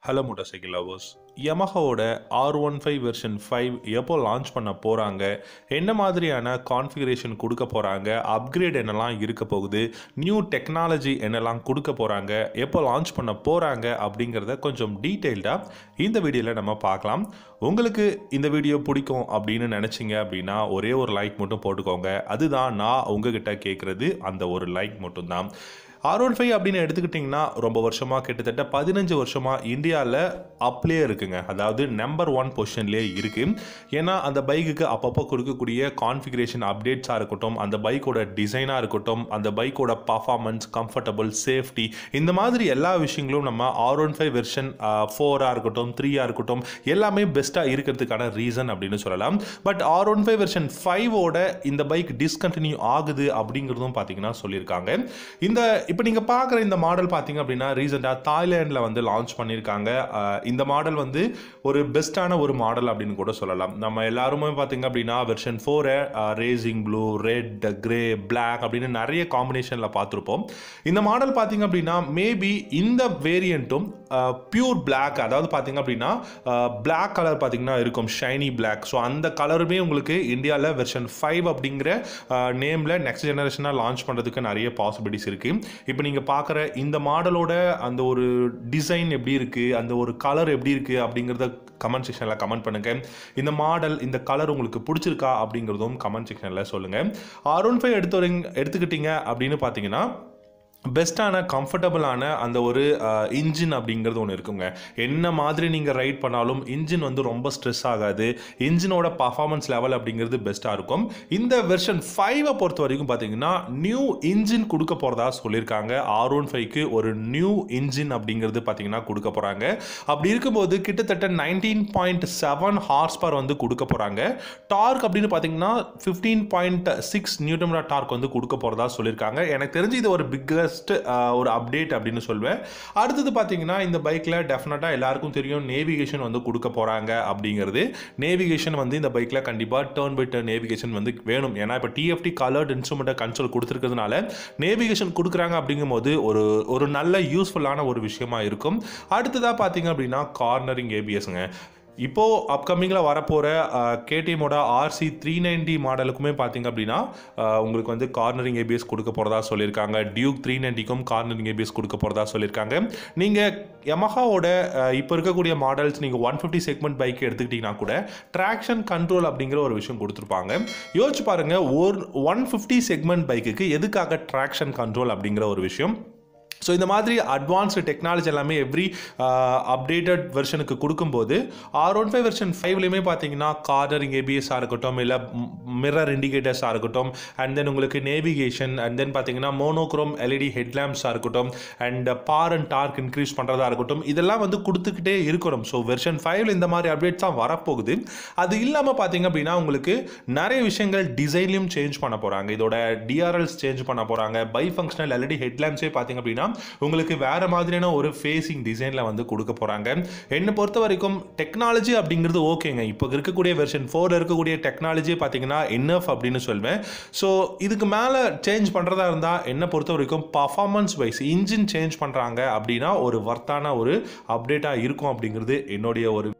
hello motor cycle lovers யமஹாவோட R one five version five எப்போ launch பண்ண போகிறாங்க என்ன மாதிரியான கான்ஃபிகரேஷன் கொடுக்க போகிறாங்க அப்கிரேட் என்னெல்லாம் இருக்க போகுது நியூ டெக்னாலஜி என்னெல்லாம் கொடுக்க போகிறாங்க எப்போ லான்ச் பண்ண போகிறாங்க அப்படிங்கிறத கொஞ்சம் டீட்டெயில்டாக இந்த வீடியோவில் நம்ம பார்க்கலாம் உங்களுக்கு இந்த வீடியோ பிடிக்கும் அப்படின்னு நினச்சிங்க அப்படின்னா ஒரே ஒரு லைக் மட்டும் போட்டுக்கோங்க அதுதான் நான் உங்ககிட்ட கேட்குறது அந்த ஒரு லைக் மட்டும்தான் ஆர் ஒன் ஃபைவ் அப்படின்னு எடுத்துக்கிட்டிங்கன்னா ரொம்ப வருஷமாக கிட்டத்தட்ட பதினஞ்சு வருஷமாக இந்தியாவில் அப்லேயே இருக்குங்க அதாவது நம்பர் ஒன் பொசிஷன்லேயே இருக்குது ஏன்னா அந்த பைக்குக்கு அப்பப்போ கொடுக்கக்கூடிய கான்ஃபிகரேஷன் அப்டேட்ஸாக இருக்கட்டும் அந்த பைக்கோட டிசைனாக இருக்கட்டும் அந்த பைக்கோட பர்ஃபார்மன்ஸ் கம்ஃபர்டபுள் சேஃப்டி இந்த மாதிரி எல்லா விஷயங்களும் நம்ம ஆர் ஒன் ஃபைவ் வெர்ஷன் ஃபோராக இருக்கட்டும் த்ரீயாக இருக்கட்டும் எல்லாமே பெஸ்ட்டாக இருக்கிறதுக்கான ரீசன் அப்படின்னு சொல்லலாம் but R one five version ஃபைவோட இந்த பைக் டிஸ்கண்டினியூ ஆகுது அப்படிங்கிறதும் பார்த்தீங்கன்னா சொல்லியிருக்காங்க இந்த இப்போ நீங்கள் பார்க்குற இந்த மாடல் பார்த்தீங்க அப்படின்னா ரீசெண்டாக தாய்லாண்டில் வந்து லான்ச் பண்ணியிருக்காங்க அஹ் இந்த மாடல் வந்து ஒரு பெஸ்ட்டான ஒரு மாடல் அப்படின்னு கூட சொல்லலாம் நம்ம எல்லாருமே பார்த்தீங்க அப்படின்னா வெர்ஷன் ஃபோரை racing blue red grey black அப்படின்னு நிறைய காம்பினேஷனில் பார்த்துருப்போம் இந்த மாடல் பார்த்தீங்க அப்படின்னா மேபி இந்த வேரியண்ட்டும் பியூர் பிளாக் அதாவது பார்த்தீங்க அப்படின்னா பிளாக் கலர் பார்த்தீங்கன்னா இருக்கும் ஷைனி பிளாக் ஸோ அந்த கலருமே உங்களுக்கு இந்தியாவில் வெர்ஷன் ஃபைவ் அப்படிங்கிற நேமில் நெக்ஸ்ட் ஜெனரேஷனாக லான்ச் பண்ணுறதுக்கு நிறைய பாசிபிலிட்டிஸ் இருக்குது இப்போ நீங்கள் பார்க்குற இந்த மாடலோட அந்த ஒரு டிசைன் எப்படி இருக்குது அந்த ஒரு கலர் எப்படி இருக்குது அப்படிங்கிறத கமெண்ட் செக்ஷனில் கமெண்ட் பண்ணுங்கள் இந்த மாடல் இந்த கலர் உங்களுக்கு பிடிச்சிருக்கா அப்படிங்கிறதும் கமெண்ட் செக்ஷனில் சொல்லுங்கள் ஆர் ஒன் ஃபைவ் எடுத்து எடுத்துக்கிட்டீங்க அப்படின்னு பார்த்தீங்கன்னா பெஸ்ட்டான கம்ஃபர்டபுளான அந்த ஒரு இன்ஜின் அப்படிங்கிறது ஒன்று இருக்குங்க என்ன மாதிரி நீங்கள் ரைட் பண்ணாலும் இன்ஜின் வந்து ரொம்ப ஸ்ட்ரெஸ் ஆகாது இன்ஜினோட பர்ஃபார்மன்ஸ் லெவல் அப்படிங்கிறது பெஸ்ட்டாக இருக்கும் இந்த வெர்ஷன் ஃபைவை பொறுத்த வரைக்கும் பார்த்தீங்கன்னா நியூ இன்ஜின் கொடுக்க போகிறதா சொல்லியிருக்காங்க ஆர் ஒன் ஃபைவ்க்கு ஒரு நியூ இன்ஜின் அப்படிங்கிறது பார்த்தீங்கன்னா கொடுக்க போகிறாங்க அப்படி இருக்கும்போது கிட்டத்தட்ட nineteen point seven horse power வந்து கொடுக்க போகிறாங்க டார்க் அப்படின்னு பார்த்தீங்கன்னா ஃபிஃப்டீன் பாயிண்ட் சிக்ஸ் நியூட்டமரா டார்க் வந்து கொடுக்க போகிறதா சொல்லியிருக்காங்க எனக்கு தெரிஞ்சு இது ஒரு பிக்கஸ்ட் ஒரு அப்டேட் அப்படின்னு சொல்வேன் அடுத்தது பார்த்தீங்கன்னா இந்த பைக்கில் டெஃபினட்டாக எல்லாருக்கும் தெரியும் நேவிகேஷன் வந்து கொடுக்க போகிறாங்க அப்படிங்கிறது நேவிகேஷன் வந்து இந்த பைக்கில் கண்டிப்பாக டேர்ன் பை டேர்ன் நேவிகேஷன் வந்து வேணும் ஏன்னா இப்போ டிஎஃப்டி கலர்ட் இன்ஸ்ட்ருமெண்ட் கன்சோல் கொடுத்துருக்கிறதுனால நேவிகேஷன் கொடுக்குறாங்க அப்படிங்கும்போது ஒரு ஒரு நல்ல யூஸ்ஃபுல்லான ஒரு விஷயமா இருக்கும் அடுத்ததாக பார்த்தீங்க அப்படின்னா கார்னரிங் ஏபிஎஸ்ங்க இப்போ அப்கமிங்கில் வரப்போகிற கேடிஎம்மோட ஆர்சி த்ரீ நைன்டி மாடலுக்குமே பார்த்தீங்க அப்படின்னா உங்களுக்கு வந்து கார்னரிங் ஏபிஎஸ் கொடுக்க போகிறதா சொல்லியிருக்காங்க டியூக் த்ரீ நைன்டிக்கும் கார்னரிங் ஏபிஎஸ் கொடுக்க போகிறதா சொல்லியிருக்காங்க நீங்கள் யமஹாவோட இப்போ இருக்கக்கூடிய மாடல்ஸ் நீங்கள் ஒன் ஃபிஃப்டி செக்மெண்ட் பைக் எடுத்துக்கிட்டிங்கன்னா கூட ட்ராக்ஷன் கண்ட்ரோல் அப்படிங்கிற ஒரு விஷயம் கொடுத்துருப்பாங்க யோசிச்சு பாருங்கள் ஒரு ஒன் ஃபிஃப்டி செக்மெண்ட் பைக்குக்கு எதுக்காக ட்ராக்ஷன் கண்ட்ரோல் அப்படிங்கிற ஒரு விஷயம் ஸோ இந்த மாதிரி அட்வான்ஸ்டு டெக்னாலஜி எல்லாமே எவ்ரி அப்டேட்டட் வெர்ஷனுக்கு கொடுக்கும்போது ஆர் ஒன் ஃபைவ் வெர்ஷன் ஃபைவ்லேயுமே பார்த்தீங்கன்னா கார்னரிங் ஏபிஎஸ்ஸாக இருக்கட்டும் இல்லை மிரர் இண்டிகேட்டர்ஸாக இருக்கட்டும் அண்ட் தென் உங்களுக்கு நேவிகேஷன் அண்ட் தென் பார்த்தீங்கன்னா மோனோக்ரோம் எல்இடி ஹெட்லாம்ப்ஸாக இருக்கட்டும் and power and torque increase பண்ணுறதா இருக்கட்டும் இதெல்லாம் வந்து கொடுத்துக்கிட்டே இருக்கணும் ஸோ வெர்ஷன் ஃபைவ்ல இந்த மாதிரி அப்டேட்ஸ் தான் வரப்போகுது அது இல்லாமல் பார்த்தீங்க அப்படின்னா உங்களுக்கு நிறைய விஷயங்கள் டிசைன்லையும் சேஞ்ச் பண்ண போகிறாங்க இதோட டிஆர்எல்ஸ் சேஞ்ச் பண்ண போகிறாங்க பை ஃபங்க்ஷனல் எல்இடி ஹெட்லாம்ப்ஸே பார்த்தீங்க அப்படின்னா உங்களுக்கு வேற மாதிரியான ஒரு ஃபேஸிங் டிசைனில் வந்து கொடுக்க போகிறாங்க என்னை பொறுத்த வரைக்கும் டெக்னாலஜி அப்படிங்கிறது ஓகேங்க இப்போ இருக்கக்கூடிய வெர்ஷன் ஃபோர் இருக்கக்கூடிய டெக்னாலஜியே பார்த்தீங்கன்னா என்னஃப் அப்படின்னு சொல்வேன் ஸோ இதுக்கு மேலே சேஞ்ச் பண்ணுறதா இருந்தால் என்னை பொறுத்த வரைக்கும் பர்ஃபார்மன்ஸ் வைஸ் இன்ஜின் சேஞ்ச் பண்ணுறாங்க அப்படின்னா ஒரு வர்த்தான ஒரு அப்டேட்டாக இருக்கும் அப்படிங்கிறது என்னுடைய ஒரு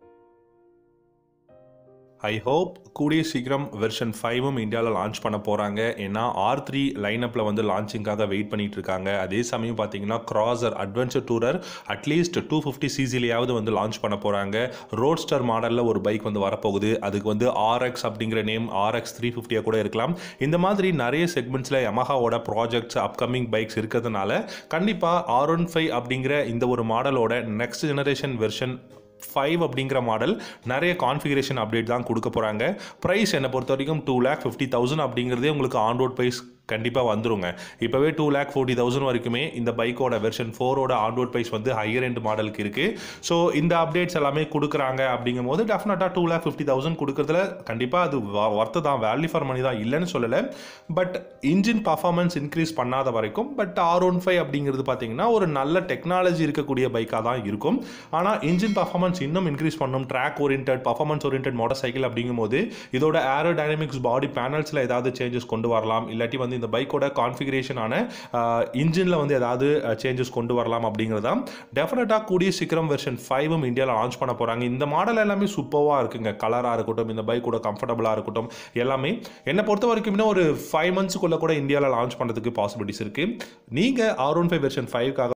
ஐ ஹோப் கூடிய சீக்கிரம் வெர்ஷன் ஃபைவும் இந்தியாவில் லான்ச் பண்ண போகிறாங்க ஏன்னா ஆர் த்ரீ லைனப்பில் வந்து லான்ச்சிங்காக வெயிட் பண்ணிட்டு இருக்காங்க அதே சமயம் பார்த்தீங்கன்னா crosser adventure tourer at least two fifty சிசிலையாவது வந்து லான்ச் பண்ண போகிறாங்க ரோட்ஸ்டர் மாடலில் ஒரு பைக் வந்து வரப்போகுது அதுக்கு வந்து ஆர்எக்ஸ் அப்படிங்கிற நேம் ஆர்எக்ஸ் த்ரீ ஃபிஃப்டியாக கூட இருக்கலாம் இந்த மாதிரி நிறைய செக்மெண்ட்ஸில் யமஹாவோட ப்ராஜெக்ட்ஸ் அப்கமிங் பைக்ஸ் இருக்கிறதுனால கண்டிப்பாக ஆர் ஒன் ஃபைவ் அப்படிங்கிற இந்த ஒரு மாடலோட நெக்ஸ்ட் ஜெனரேஷன் வெர்ஷன் ஃபைவ் அப்படிங்கிற மாடல் நிறைய கான்ஃபிகரேஷன் அப்டேட் தான் கொடுக்க போகிறாங்க ப்ரைஸ் என்னை பொறுத்த வரைக்கும் டூ லேக் ஃபிஃப்டி தௌசண்ட் அப்படிங்கிறதே உங்களுக்கு ஆன் ரோட் ப்ரைஸ் கண்டிப்பாக வந்துருங்க இப்போவே டூ லேக் ஃபோர்ட்டி தௌசண்ட் வரைக்குமே இந்த பைக்கோட வெர்ஷன் ஃபோரோட ஆன் ரோட் ப்ரைஸ் வந்து ஹையர் எண்ட் மாடலுக்கு இருக்குது ஸோ இந்த அப்டேட்ஸ் எல்லாமே கொடுக்குறாங்க அப்படிங்கும் போது டெஃபினட்டாக டூ லேக் ஃபிஃப்டி தௌசண்ட் கொடுக்குறதுல கண்டிப்பாக அது ஒர்த்து தான் வேல்யூ ஃபார் மணி தான் இல்லைன்னு சொல்லலை பட் இன்ஜின் பர்ஃபார்மன்ஸ் இன்க்ரீஸ் பண்ணாத வரைக்கும் பட் ஆர் ஒன் ஃபைவ் அப்படிங்கிறது பார்த்தீங்கன்னா ஒரு நல்ல டெக்னாலஜி இருக்கக்கூடிய பைக்காக தான் இருக்கும் ஆனால் இன்ஜின் பர்ஃபார்மன்ஸ் இன்னும் இன்க்ரீஸ் பண்ணும் track orient performance orient motor cycle அப்படிங்கும்போது இதோட ஏரோ டைனமிக்ஸ் பாடி பேனல்ஸில் ஏதாவது சேஞ்சஸ் கொண்டு வரலாம் இல்லாட்டி வந்து வந்து இந்த பைக்கோட கான்ஃபிகரேஷனான இன்ஜினில் வந்து ஏதாவது சேஞ்சஸ் கொண்டு வரலாம் அப்படிங்கிறது தான் டெஃபினட்டாக கூடிய சீக்கிரம் வெர்ஷன் ஃபைவும் இந்தியாவில் லான்ச் பண்ண போகிறாங்க இந்த மாடல் எல்லாமே சூப்பராக இருக்குங்க கலராக இருக்கட்டும் இந்த பைக்கோட கம்ஃபர்டபுளாக இருக்கட்டும் எல்லாமே என்னை பொறுத்த வரைக்கும் இன்னும் ஒரு ஃபைவ் மந்த்ஸுக்குள்ளே கூட இந்தியாவில் லான்ச் பண்ணுறதுக்கு பாசிபிலிட்டிஸ் இருக்குது நீங்கள் ஆர் ஒன் ஃபைவ் வெர்ஷன் ஃபைவ்க்காக